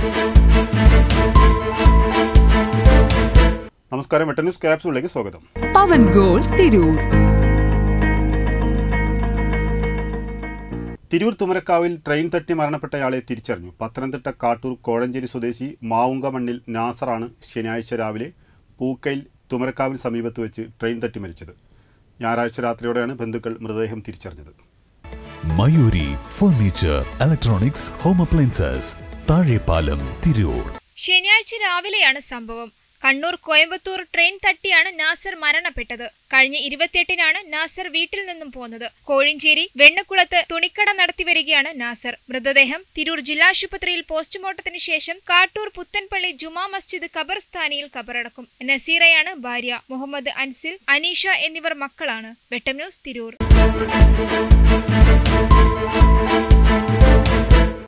നമസ്കാരം വെട്ട ന്യൂസ് ക്യാപ്സൂളിലേക്ക് സ്വാഗതം പവൻ ഗോൾ തിരൂർ തിരൂർ തുമരക്കാവിൽ ട്രെയിൻ തട്ടി മരണപ്പെട്ടയാളെ തിരിച്ചറിഞ്ഞു പത്തനംതിട്ട കാട്ടൂർ കോഴഞ്ചേരി സ്വദേശി മാവുങ്കമണ്ണിൽ നാസറാണ് ശനിയാഴ്ച രാവിലെ പൂക്കയിൽ തുമരക്കാവിൽ സമീപത്ത് വെച്ച് ട്രെയിൻ തട്ടി മരിച്ചത് ഞായറാഴ്ച രാത്രിയോടെയാണ് ബന്ധുക്കൾ മൃതദേഹം തിരിച്ചറിഞ്ഞത് Mayuri furniture electronics home appliances Thazhepalam Tirur ശനിയാഴ്ച രാവിലെയാണ് സംഭവം കണ്ണൂർ കോയമ്പത്തൂർ ട്രെയിൻ തട്ടിയാണ് നാസർ മരണപ്പെട്ടത് കഴിഞ്ഞ ഇരുപത്തിയെട്ടിനാണ് നാസർ വീട്ടിൽ നിന്നും പോന്നത് കോഴിഞ്ചേരി വെണ്ണക്കുളത്ത് തുണിക്കട നടത്തിവരികയാണ് നാസർ മൃതദേഹം തിരൂർ ജില്ലാശുപത്രിയിൽ പോസ്റ്റ്മോർട്ടത്തിന് ശേഷം കാട്ടൂർ പുത്തൻപള്ളി ജുമാ മസ്ജിദ് ഖബർസ്ഥാനിയിൽ ഖബറടക്കും നസീറയാണ് ഭാര്യ മുഹമ്മദ് അൻസിൽ അനീഷ എന്നിവർ മക്കളാണ് വെട്ടം ന്യൂസ് തിരൂർ